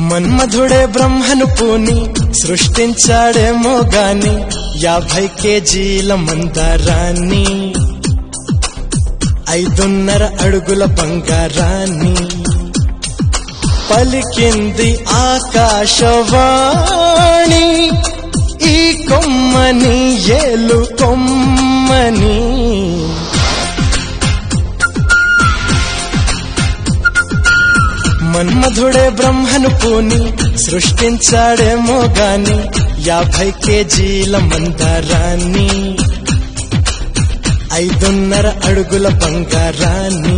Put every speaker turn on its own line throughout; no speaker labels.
మన్మధుడే బ్రహ్మను పూని సృష్టించాడేమో గాని యాభై కేజీల మందారాన్ని ఐదున్నర అడుగుల బంగారాన్ని పలికింది ఆకాశవాణి ఈ కొమ్మని ఏలు కొమ్మని మన్మధుడే బ్రహ్మను పూని సృష్టించాడేమో గాని యాభై కేజీల మందారాన్ని ఐదున్నర అడుగుల బంగారాన్ని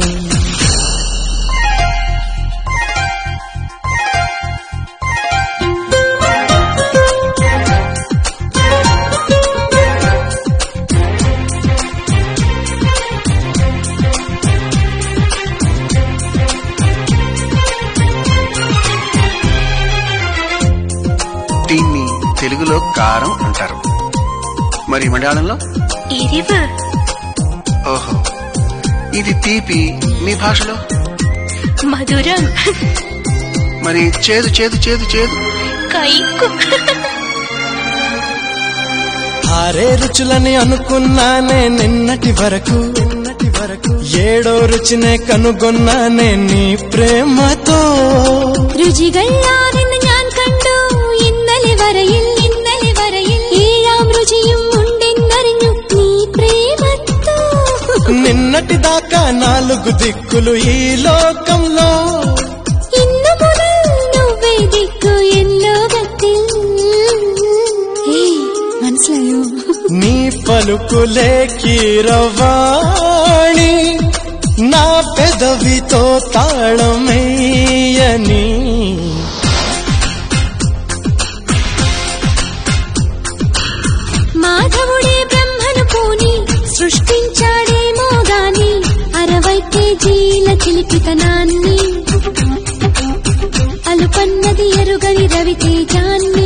దీన్ని తెలుగులో కారం అంటారు మరి మలయాళంలో
ఎరివు
ఓహో ఇది తీపి మీ భాషలో
మధురం
మరి చేదు చేదు చేదు చేదు
కైకు
ఆరే రుచులని అనుకున్నానే నిన్నటి వరకు నిన్నటి వరకు ఏడో రుచినే కనుగొన్నానే నీ ప్రేమతో
രുചികളാണെന്ന് ഞാൻ കണ്ടു ഇന്നലെ വരയിൽ ഇന്നലെ വരയിൽ ഏഴാം രുചിയും ഉണ്ടെന്നറിഞ്ഞു നീ പ്രേമത്തോ
నిన్నటి దాకా నాలుగు దిక్కులు ఈ లోకంలో
ഇന്നു മുതൽ నువ్వే దిక్కు ఎల్లోగത്തിൽ മനസ്സിലായോ
నీ పలుకులే కీరవాణి నా పెదవితో తాళమేయని
మాధవుడే బ్రహ్మను పూని సృష్టించాడేమో గాని అరవై కేజీల చిలిపితనాన్ని అలుపన్నది ఎరుగని రవితేజాన్ని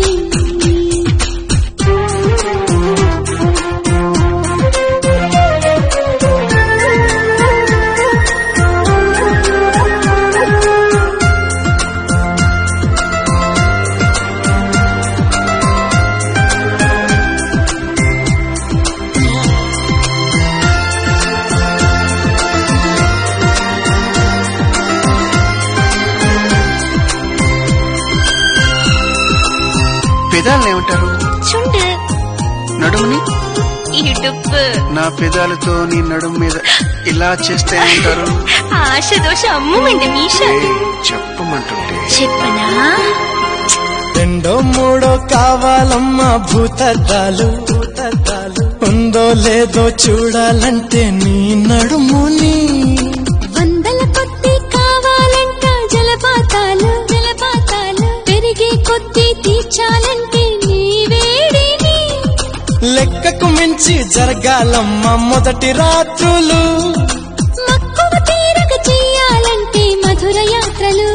పెదాలను ఏమంటారు
చుండు
నడుముని
ఇడుపు
నా పెదాలతో నీ నడుము మీద ఇలా చేస్తే ఏమంటారు
ఆశ దోష అమ్ముమండి మీష
ఏయ్, చెప్పమంటుంటే
చెప్పనా
రెండో మూడో కావాలమ్మా భూతద్దాలు భూతద్దాలు ఉందో లేదో చూడాలంటే నీ నడుముని
వందల కొద్ది కావాలంట జలపాతాలు జలపాతాలు పెరిగే కొద్ది తీర్చాలంటే నీ వేడిని
లెక్కకు మించి జరగాలమ్మా మొదటి రాత్రులు
మక్కువ తీరక చెయ్యాలంటే మధుర యాత్రలు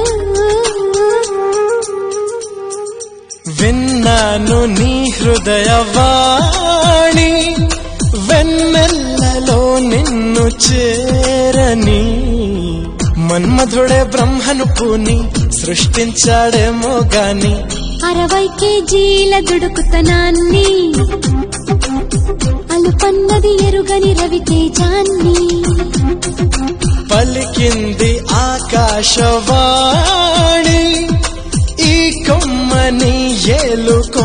విన్నాను నీ హృదయవాణి వెన్నెల్లలో నిన్ను చేరని మన్మధుడే బ్రహ్మను పూని సృష్టించాడేమో గాని
అరవై కేజీల దుడుకుతనాన్ని అలుపన్నది ఎరుగని రవితేజాన్ని
పలికింది ఆకాశవాణి ఈ కొమ్మని ఏలుకో